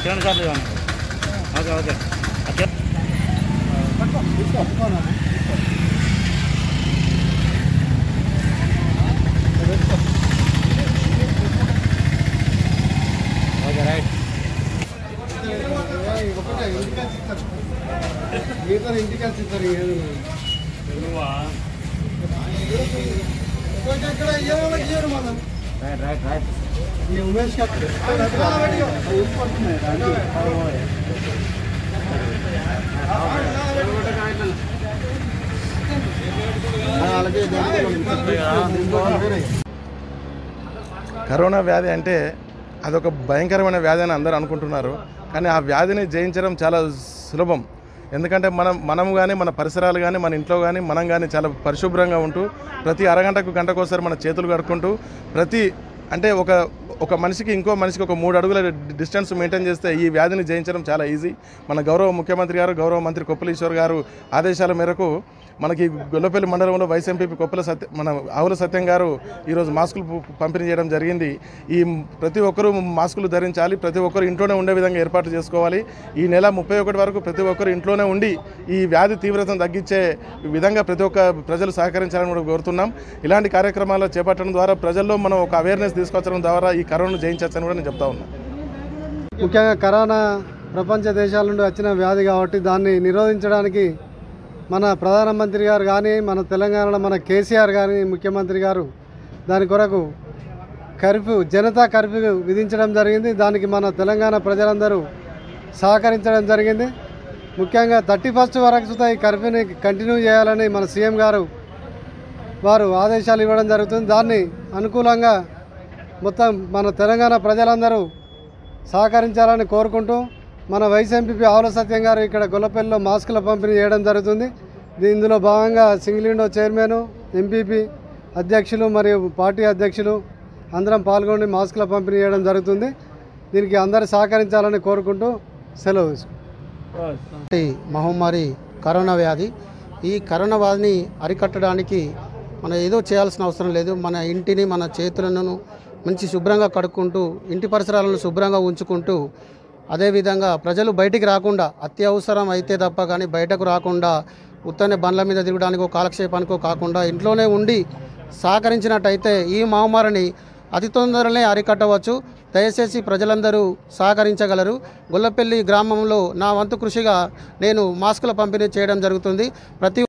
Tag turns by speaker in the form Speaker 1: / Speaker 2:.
Speaker 1: రెండు సార్లు ఇవ్వండి okay okay okay okay right
Speaker 2: మిగతా ఇంటికి వచ్చి ఇస్తారు ఏదో ఇక్కడ ఏ వాళ్ళకి ఇయ్యరు మనం
Speaker 1: రైట్ రైట్ రైట్
Speaker 2: ఈ ఉమేష్
Speaker 3: కరోనా వ్యాధి అంటే అదొక భయంకరమైన వ్యాధి అని అందరూ అనుకుంటున్నారు కానీ ఆ వ్యాధిని జయించడం చాలా సులభం ఎందుకంటే మనం మనం కానీ మన పరిసరాలు కానీ మన ఇంట్లో కానీ మనం కానీ చాలా పరిశుభ్రంగా ఉంటూ ప్రతి అరగంటకు గంటకోసారి మన చేతులు కడుక్కుంటూ ప్రతి అంటే ఒక ఒక మనిషికి ఇంకో మనిషికి ఒక మూడు అడుగుల డిస్టెన్స్ మెయింటైన్ చేస్తే ఈ వ్యాధిని జయించడం చాలా ఈజీ మన గౌరవ ముఖ్యమంత్రి గారు గౌరవ మంత్రి కొప్పలీశ్వర్ గారు ఆదేశాల మేరకు మనకి గొల్లపల్లి మండలంలో వైస్ ఎంపీపీ కొప్పల సత్య మన ఆవుల సత్యం గారు ఈరోజు మాస్కులు పు- పంపిణీ చేయడం జరిగింది ఈ ప్రతి ఒక్కరూ మాస్కులు ధరించాలి ప్రతి ఒక్కరు ఇంట్లోనే ఉండే విధంగా ఏర్పాటు చేసుకోవాలి ఈ నెల ముప్పై ఒకటి వరకు ప్రతి ఒక్కరు ఇంట్లోనే ఉండి ఈ వ్యాధి తీవ్రతను తగ్గించే విధంగా ప్రతి ఒక్క ప్రజలు సహకరించాలని కూడా కోరుతున్నాం ఇలాంటి కార్యక్రమాలు చేపట్టడం ద్వారా ప్రజల్లో మనం ఒక అవేర్నెస్ తీసుకొచ్చడం ద్వారా ఈ కరోనాను జయించవచ్చని కూడా నేను చెప్తా ఉన్నాను
Speaker 2: ముఖ్యంగా కరోనా ప్రపంచ దేశాల నుండి వచ్చిన వ్యాధి కాబట్టి దాన్ని నిరోధించడానికి మన ప్రధానమంత్రి గారు కానీ మన తెలంగాణలో మన కేసీఆర్ కానీ ముఖ్యమంత్రి గారు దాని కొరకు కర్ఫ్యూ జనతా కర్ఫ్యూ విధించడం జరిగింది దానికి మన తెలంగాణ ప్రజలందరూ సహకరించడం జరిగింది ముఖ్యంగా థర్టీ ఫస్ట్ వరకు సుతా ఈ కర్ఫ్యూని కంటిన్యూ చేయాలని మన సీఎం గారు వారు ఆదేశాలు ఇవ్వడం జరుగుతుంది దాన్ని అనుకూలంగా మొత్తం మన తెలంగాణ ప్రజలందరూ సహకరించాలని కోరుకుంటూ మన వైస్ ఎంపీపీ ఆవుల సత్యం గారు ఇక్కడ గొల్లపల్లిలో మాస్కుల పంపిణీ చేయడం జరుగుతుంది దీ- ఇందులో భాగంగా సింగిల్ విండో చైర్మన్ ఎంపీపీ అధ్యక్షులు మరియు పార్టీ అధ్యక్షులు అందరం పాల్గొని మాస్కుల పంపిణీ చేయడం జరుగుతుంది దీనికి అందరూ సహకరించాలని కోరుకుంటూ సెలవు తీసుకుంటాం
Speaker 4: ఈ మహమ్మారి కరోనా వ్యాధి ఈ కరోనా వ్యాధిని అరికట్టడానికి మనం ఏదో చేయాల్సిన అవసరం లేదు మన ఇంటిని మన చేతులను మంచి శుభ్రంగా కడుక్కుంటూ ఇంటి పరిసరాలను శుభ్రంగా ఉంచుకుంటూ అదేవిధంగా ప్రజలు బయటికి రాకుండా అత్యవసరం అయితే తప్ప కానీ బయటకు రాకుండా ఉత్తనే బండ్ల మీద తిరగడానికో కాలక్షేపానికో కాకుండా ఇంట్లోనే ఉండి సహకరించినట్టయితే ఈ మహమ్మారిని అతి తొందరనే అరికట్టవచ్చు దయచేసి ప్రజలందరూ సహకరించగలరు గొల్లపల్లి గ్రామంలో నా వంతు కృషిగా నేను మాస్కుల పంపిణీ చేయడం జరుగుతుంది ప్రతి